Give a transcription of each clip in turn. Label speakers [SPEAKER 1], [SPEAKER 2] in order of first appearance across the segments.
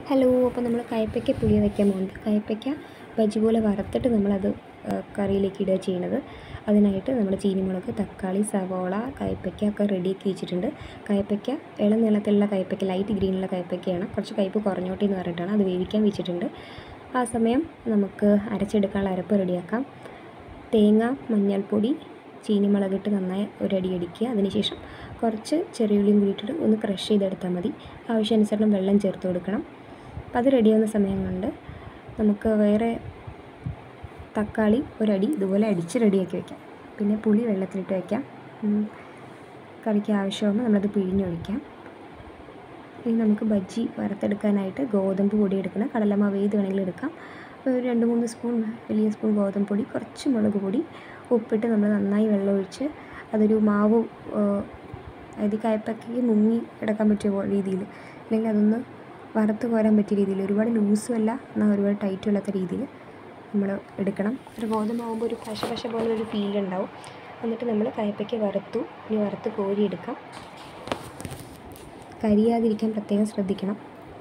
[SPEAKER 1] Hello അപ്പോൾ നമ്മൾ കയ്പ്പയ്ക്ക പുളി വയ്ക്കാൻ പോകുന്നത് കയ്പ്പയ്ക്ക ബജി പോലെ വറുത്തിട്ട് നമ്മളത് കറിയിലേക്ക് ഇടുക ചെയ്യണത് അതിനായിട്ട് നമ്മൾ ചീനിമുളക് തക്കാളി സവോള കയ്പ്പയ്ക്ക ഒക്കെ റെഡിയാക്കി വെച്ചിട്ടുണ്ട് കയ്പ്പയ്ക്ക ഇളം നീളത്തിലുള്ള കയ്പ്പയ്ക്ക ലൈറ്റ് ഗ്രീനുള്ള കയ്പ്പയ്ക്കയാണ് കുറച്ച് കയ്പ്പ് കുറഞ്ഞോട്ടെ എന്ന് പറഞ്ഞിട്ടാണ് അത് വേവിക്കാൻ വെച്ചിട്ടുണ്ട് ആ സമയം നമുക്ക് അരച്ചെടുക്കാനുള്ള അരപ്പ് റെഡിയാക്കാം തേങ്ങ മഞ്ഞൾപ്പൊടി ചീനിമുളകിട്ട് നന്നായി ഒരടി അടിക്കുക അതിനുശേഷം കുറച്ച് ചെറിയുള്ളിയും കൂടി ഇട്ടിട്ട് ഒന്ന് ക്രഷ് ചെയ്തെടുത്താൽ മതി ആവശ്യാനുസരണം വെള്ളം ചേർത്ത് കൊടുക്കണം അപ്പോൾ അത് റെഡിയാവുന്ന സമയം കൊണ്ട് നമുക്ക് വേറെ തക്കാളി ഒരടി ഇതുപോലെ അടിച്ച് റെഡിയാക്കി വയ്ക്കാം പിന്നെ പുളി വെള്ളത്തിലിട്ട് വയ്ക്കാം ഉം. കറിക്ക് ആവശ്യമാകുമ്പോൾ നമ്മളത് പിഴിഞ്ഞൊഴിക്കാം ഇനി നമുക്ക് ബജ്ജി വറുത്തെടുക്കാനായിട്ട് ഗോതമ്പ് പൊടി എടുക്കണം കടലമാവ് ഏത് വേണമെങ്കിലും എടുക്കാം ഒരു രണ്ട് മൂന്ന് സ്പൂൺ വലിയ സ്പൂൺ ഗോതമ്പ് പൊടി കുറച്ച് മുളക് പൊടി ഉപ്പിട്ട് നമ്മൾ നന്നായി വെള്ളമൊഴിച്ച് അതൊരു മാവ് ഏഹ്, അതായത് കയ്പ്പയ്ക്ക് മുങ്ങി കിടക്കാൻ പറ്റിയ പോ- രീതിയിൽ അല്ലെങ്കിൽ അതൊന്ന് വറുത്ത് കോരാൻ പറ്റിയ രീതിയിൽ ഒരുപാട് ലൂസും അല്ല എന്നാൽ ഒരുപാട് ടൈറ്റും അല്ലാത്ത രീതിയിൽ നമ്മൾ എടുക്കണം ഒരു ഗോതമ്പാകുമ്പോൾ ഒരു പശ പശ പോലെ ഒരു ഫീൽ ഉണ്ടാവും എന്നിട്ട് നമ്മൾ കയ്പ്പയ്ക്ക് വറുത്തു ഇനി വറുത്ത് കോരിയെടുക്കാം കരിയാതിരിക്കാൻ പ്രത്യേകം ശ്രദ്ധിക്കണം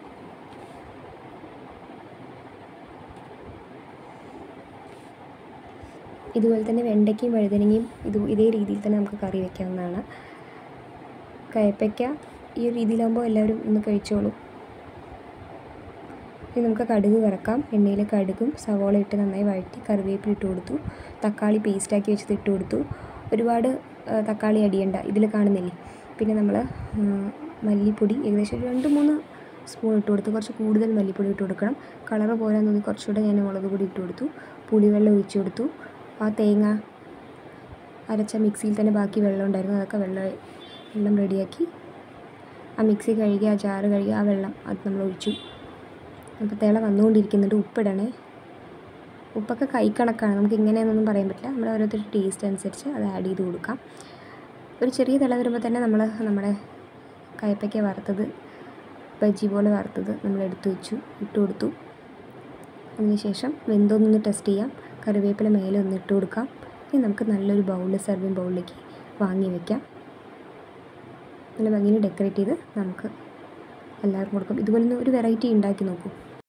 [SPEAKER 1] ഇതുപോലെ തന്നെ വെണ്ടയ്ക്കയും വഴുതനങ്ങയും ഇത് ഇതേ രീതിയിൽ തന്നെ നമുക്ക് കറി വയ്ക്കാവുന്നതാണ് കയ്പ്പയ്ക്ക ഈ ഒരു രീതിയിലാകുമ്പോൾ എല്ലാവരും ഒന്ന് കഴിച്ചോളും ഇനി നമുക്ക് കടുക് വറക്കാം എണ്ണയിൽ കടുകും സവോള ഇട്ട് നന്നായി വഴറ്റി കറിവേപ്പില ഇട്ട് കൊടുത്തു തക്കാളി പേസ്റ്റാക്കി വെച്ചത് ഇട്ട് കൊടുത്തു ഒരുപാട് ആ, തക്കാളി അടിയണ്ട ഇതിൽ കാണുന്നില്ലേ പിന്നെ നമ്മൾ മല്ലിപ്പൊടി ഏകദേശം ഒരു രണ്ട് മൂന്ന് സ്പൂൺ ഇട്ട് കൊടുത്തു കുറച്ച് കൂടുതൽ മല്ലിപ്പൊടി ഇട്ട് കൊടുക്കണം കളറ് പോരാൻ തോന്നി കുറച്ചുകൂടെ ഞാൻ മുളക് പൊടി ഇട്ട് കൊടുത്തു പുളിവെള്ളം ഒഴിച്ചു കൊടുത്തു ആ തേങ്ങ അരച്ച മിക്സിയിൽ തന്നെ ബാക്കി വെള്ളം ഉണ്ടായിരുന്നു അതൊക്കെ വെള്ളം വെള്ളം റെഡിയാക്കി ആ മിക്സി കഴുകി ആ ജാറ് കഴുകി ആ വെള്ളം അത് നമ്മൾ ഒഴിച്ചു അപ്പോൾ തിള വന്നുകൊണ്ടിരിക്കുന്നുണ്ട് ഉപ്പിടണേ ഉപ്പൊക്കെ കൈക്കണക്കാണ് നമുക്ക് ഇങ്ങനെയൊന്നും പറയാൻ പറ്റില്ല നമ്മുടെ ഓരോരുത്തരുടെ ടേസ്റ്റ് അനുസരിച്ച് അത് ആഡ് ചെയ്ത് കൊടുക്കാം ഒരു ചെറിയ തിള വരുമ്പോൾ തന്നെ നമ്മൾ നമ്മുടെ കയ്പ്പയ്ക്ക വറുത്തത് ബജി പോലെ വറുത്തത് നമ്മൾ എടുത്തു വെച്ചു ഇട്ട് കൊടുത്തു അതിനുശേഷം വെന്തോന്നൊന്ന് ടെസ്റ്റ് ചെയ്യാം കറിവേപ്പില മേലെ ഒന്ന് ഇട്ട് കൊടുക്കാം ഇനി നമുക്ക് നല്ലൊരു ബൗളിൽ സെർവിങ് ബൗളിലേക്ക് വാങ്ങി വെക്കാം നല്ല ഭംഗിയിൽ ഡെക്കറേറ്റ് ചെയ്ത് നമുക്ക് എല്ലാവർക്കും കൊടുക്കും ഇതുപോലെ ഒന്ന് ഒരു വെറൈറ്റി ഉണ്ടാക്കി നോക്കൂ